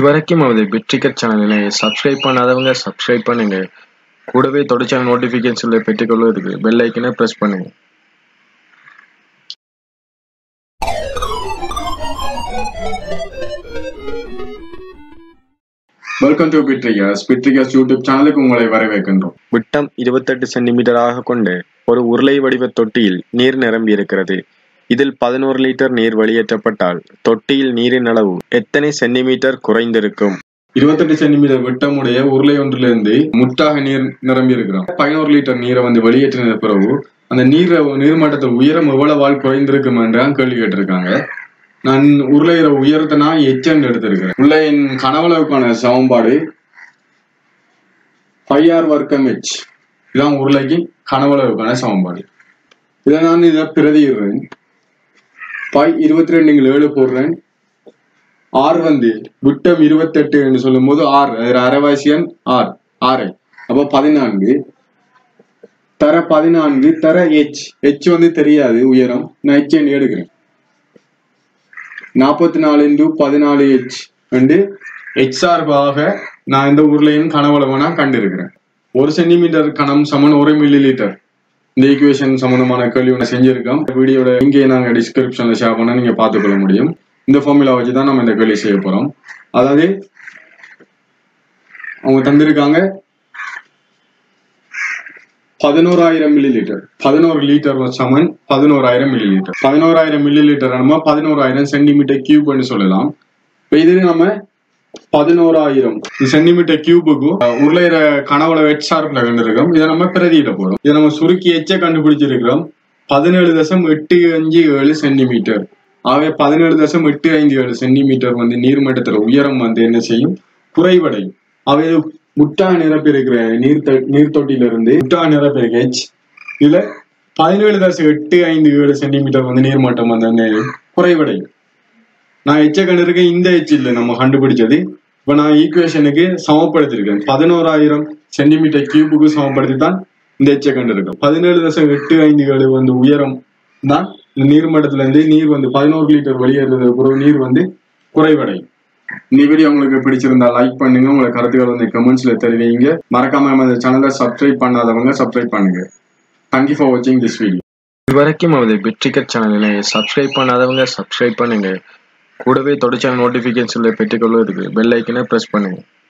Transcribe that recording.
இதுவரைக்கும் நமது பிட்ரிக்கட் சேனலினை சப்ஸ்கிரைப் பண்ணாதவங்க சப்ஸ்கிரைப் பண்ணுங்க கூடவே தொடர்ச்சியான நோட்டிஃபிகேஷன்களை பெற்றுக்கொள்வதற்கு பெல் ஐக்கனை ப்ரெஸ் பண்ணுங்க வெல்கம் டு பிட்ரிகாஸ் பிட்ரிகாஸ் யூடியூப் சேனலுக்கு உங்களை வரவேற்கின்றோம் விட்டம் இருபத்தெட்டு சென்டிமீட்டராக கொண்டு ஒரு உருளை வடிவ தொட்டியில் நீர் நிரம்பி இருக்கிறது இதில் பதினோரு லிட்டர் நீர் வெளியேற்றப்பட்டால் தொட்டியில் நீரின் அளவு எத்தனை சென்டிமீட்டர் குறைந்திருக்கும் இருபத்தெட்டு சென்டிமீட்டர் விட்டமுடைய உருளை ஒன்றிலிருந்து முட்டாக நீர் நிரம்பி இருக்கிறோம் பதினோரு லிட்டர் நீரை வந்து வெளியேற்றின பிறகு அந்த நீர் நீர்மட்டத்தில் உயரம் எவ்வளவு வாழ் குறைந்திருக்கும் என்று கேள்வி கேட்டிருக்காங்க நான் உருளையிற உயரத்தை நான் எச்சண்ட் எடுத்திருக்கிறேன் உருளையின் கனவளவுக்கான சமன்பாடு ஃபைவ் ஆர் வர்க்கம் ஹெச் இதுதான் உருளைக்கு கனவளவுக்கான சமன்பாடு இதை நான் இதை பிரதியிடுறேன் பை இருபத்தி ரெண்டு ஏழு போடுறேன் ஆர் வந்து விட்டம் இருபத்தெட்டு என்று சொல்லும் போது ஆர் அரைவாசியன் ஆர் ஆரை அப்போ பதினான்கு தர பதினான்கு தர எச் எச் வந்து தெரியாது உயரம் நான் எச் என்று எடுக்கிறேன் நாற்பத்தி நாலு இன்டு பதினாலு எச் வந்து எச் சார்பாக நான் இந்த உருளையின் கனவளவை நான் கண்டிருக்கிறேன் ஒரு சென்டிமீட்டர் கனம் சமன் ஒரு மில்லி லிட்டர் இந்த ஈக்குவேஷன் சம்பந்தமான கேள்வி ஒன்று செஞ்சிருக்கோம் வீடியோட இங்கே நாங்கள் டிஸ்கிரிப்ஷன்ல ஷேர் பண்ண நீங்க பார்த்துக்கொள்ள முடியும் இந்த ஃபார்முலா வச்சு தான் நம்ம இந்த கேள்வி செய்ய போறோம் அதாவது அவங்க தந்திருக்காங்க பதினோராயிரம் மில்லி லிட்டர் பதினோரு லிட்டர் சமன் பதினோராயிரம் மில்லி லிட்டர் பதினோராயிரம் மில்லி லிட்டர் நம்ம பதினோராயிரம் சென்டிமீட்டர் கியூப்னு சொல்லலாம் இப்போ இது நம்ம பதினோராயிரம் சென்டிமீட்டர் கியூபுக்கு உருளையிற கனவுல வெட் ஷார்ப்ல கண்டிருக்கோம் இதை நம்ம பிரதியிட போறோம் இதை நம்ம சுருக்கி எச்ச கண்டுபிடிச்சிருக்கிறோம் பதினேழு தசம் எட்டு அஞ்சு ஏழு சென்டிமீட்டர் ஆகவே பதினேழு தசம் எட்டு ஐந்து ஏழு சென்டிமீட்டர் வந்து நீர்மட்டத்துல உயரம் வந்து என்ன செய்யும் குறைவடையும் அவை முட்டா நிரப்பி இருக்கிற நீர் நீர் தொட்டியில இருந்து முட்டா நிரப்பி இருக்க ஹெச் இதுல பதினேழு தசம் எட்டு ஐந்து ஏழு சென்டிமீட்டர் வந்து நீர்மட்டம் வந்து என்ன குறைவடையும் நான் எச்ச கண்டிருக்க இந்த எச் இல்லை நம்ம கண்டுபிடிச்சது இப்ப நான் ஈக்குவேஷனுக்கு சமப்படுத்திருக்கேன் பதினோராயிரம் சென்டிமீட்டர் கியூபுக்கு சமப்படுத்தி தான் இந்த எச்சை கண்டிருக்கேன் பதினேழு தசம் எட்டு ஐந்து ஏழு வந்து உயரம் தான் இந்த நீர்மட்டத்துல இருந்து நீர் வந்து பதினோரு லிட்டர் வெளியேறது பிறகு நீர் வந்து குறைவடையும் இந்த வீடியோ உங்களுக்கு பிடிச்சிருந்தா லைக் பண்ணுங்க உங்களை கருத்துக்கள் வந்து கமெண்ட்ஸ்ல தெரிவிங்க மறக்காம இந்த சேனலை சப்ஸ்கிரைப் பண்ணாதவங்க சப்ஸ்கிரைப் பண்ணுங்க தேங்க்யூ ஃபார் வாட்சிங் திஸ் வீடியோ இதுவரைக்கும் நமது பிட்ரிக்கட் சேனலினை சப்ஸ்கிரைப் பண்ணாதவங்க சப்ஸ்கிரைப் பண்ணுங்க கூடவே தொடர்ச்சியான நோட்டிஃபிகேஷன்களை பெற்றுக்கொள்வதற்கு பெல் ஐக்கனை ப்ரெஸ் பண்ணுங்க